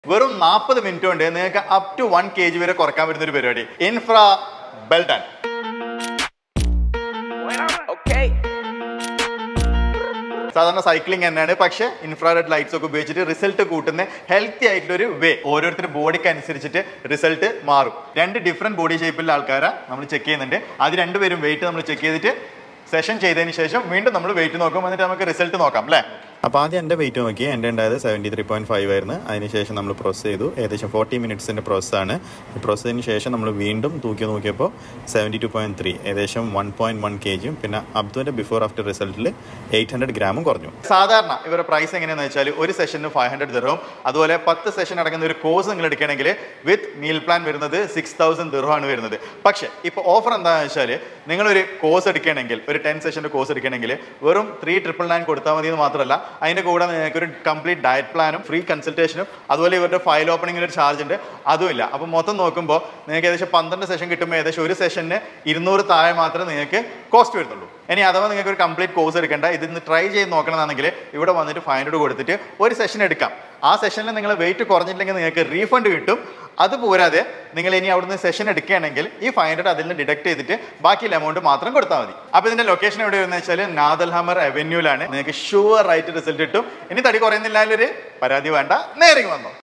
വെറും നാൽപ്പത് മിനിറ്റ് കൊണ്ട് നിങ്ങൾക്ക് up to one K G വരെ കുറക്കാൻ പറ്റുന്ന ഒരു പരിപാടി ഇൻഫ്രാ ബെൽഡൺ Okay. സാധാരണ സൈക്ലിംഗ് തന്നെയാണ് പക്ഷേ ഇൻഫ്രാറെഡ് ലൈറ്റ്സ് ഒക്കെ ഉപയോഗിച്ചിട്ട് റിസൾട്ട് കൂട്ടുന്ന ഹെൽത്തി ആയിട്ടുള്ള ഒരു വേ ഓരോരുത്തരുടെ ബോഡിക്ക് അനുസരിച്ചിട്ട് റിസൾട്ട് മാറും രണ്ട് ഡിഫറെന്റ് ബോഡി ഷേപ്പിലുള്ള ആൾക്കാരെ നമ്മൾ ചെക്ക് ചെയ്യുന്നുണ്ട് അത് രണ്ടുപേരും വെയിറ്റ് നമ്മൾ ചെക്ക് ചെയ്തിട്ട് സെഷൻ ചെയ്തതിന് ശേഷം വീണ്ടും നമ്മൾ വെയിറ്റ് നോക്കും എന്നിട്ട് നമുക്ക് റിസൾട്ട് നോക്കാം അല്ലേ അപ്പോൾ ആദ്യം എൻ്റെ വെയിറ്റ് നോക്കി എൻ്റെ ഉണ്ടായത് സെവൻറ്റി ത്രീ പോയിന്റ് ഫൈവ് ആയിരുന്നു അതിനുശേഷം നമ്മൾ പ്രോസസ് ചെയ്തു ഏകദേശം ഫോർട്ടി മിനിറ്റ്സിൻ്റെ പ്രോസസ്സാണ് ഈ പ്രോസസ്സിന് ശേഷം നമ്മൾ വീണ്ടും തൂക്കി നോക്കിയപ്പോൾ സെവൻറ്റി ടു പോയിന്റ് ത്രീ ഏകദേശം വൺ പോയിന്റ് വൺ കെ ജിയും പിന്നെ അബ്ദുവിൻ്റെ ബിഫോർ ആഫ്റ്റർ റിസൾട്ടിൽ എയ്റ്റ് ഹൺഡ്രഡ് ഗ്രാമും കുറഞ്ഞു സാധാരണ ഇവരുടെ പ്രൈസ് എങ്ങനെയാണെന്ന് വെച്ചാൽ ഒരു സെഷന് ഫൈവ് ഹൺഡ്രഡ് ദിർഹവും അതുപോലെ പത്ത് സെഷൻ അടങ്ങുന്ന ഒരു കോഴ്സ് നിങ്ങൾ എടുക്കുകയാണെങ്കിൽ വിത്ത് മീൽ പ്ലാൻ വരുന്നത് സിക്സ് തൗസൻഡ് ദിർഹമാണ് വരുന്നത് പക്ഷേ ഇപ്പോൾ ഓഫർ എന്താണെന്ന് വെച്ചാൽ നിങ്ങളൊരു കോഴ്സ് എടുക്കുകയാണെങ്കിൽ ഒരു ടെൻ സെഷൻ്റെ കോഴ്സ് എടുക്കുകയാണെങ്കിൽ വെറും ത്രീ ട്രിപ്പിൾ നയൻ കൊടുത്താൽ മതി എന്ന് മാത്രമല്ല അതിൻ്റെ കൂടെ നിങ്ങൾക്ക് ഒരു കംപ്ലീറ്റ് ഡയറ്റ് പ്ലാനും ഫ്രീ കൺസൾട്ടേഷനും അതുപോലെ ഇവരുടെ ഫയൽ ഓപ്പണിങ്ങിന് ഒരു ചാർജ് ഉണ്ട് അതുമില്ല അപ്പോൾ മൊത്തം നോക്കുമ്പോൾ നിങ്ങൾക്ക് ഏകദേശം പന്ത്രണ്ട് സെഷൻ കിട്ടുമ്പോൾ ഏകദേശം ഒരു സെഷന് ഇരുന്നൂറ് താഴെ മാത്രമേ നിങ്ങൾക്ക് കോസ്റ്റ് വരുന്നുള്ളൂ ഇനി അഥവാ നിങ്ങൾക്ക് ഒരു കംപ്ലീറ്റ് കോഴ്സ് എടുക്കേണ്ട ഇതിന്ന് ട്രൈ ചെയ്ത് നോക്കണമെന്നാണെങ്കിൽ ഇവിടെ വന്നിട്ട് ഫൈവ് ഹൺഡ്രഡ് കൊടുത്തിട്ട് ഒരു സെഷൻ എടുക്കാം ആ സെഷനിൽ നിങ്ങൾ വെയിറ്റ് കുറഞ്ഞില്ലെങ്കിൽ നിങ്ങൾക്ക് റീഫണ്ട് കിട്ടും അത് പോരാതെ നിങ്ങൾ ഇനി അവിടുന്ന് സെഷൻ എടുക്കുകയാണെങ്കിൽ ഈ ഫൈവ് ഹൺഡ്രഡ് അതിൽ നിന്ന് ഡിഡക്ട് ചെയ്തിട്ട് ബാക്കിയുള്ള എമൗണ്ട് മാത്രം കൊടുത്താൽ മതി അപ്പോൾ ഇതിന്റെ ലൊക്കേഷൻ എവിടെ വരുന്നത് വെച്ചാൽ നാദൽഹമർ അവന്യൂലാണ് നിങ്ങൾക്ക് ഷുവർ ആയിട്ട് റിസൾട്ട് കിട്ടും ഇനി തടി കുറയുന്നില്ല ഒരു പരാതി വേണ്ട നേരെ വന്നോ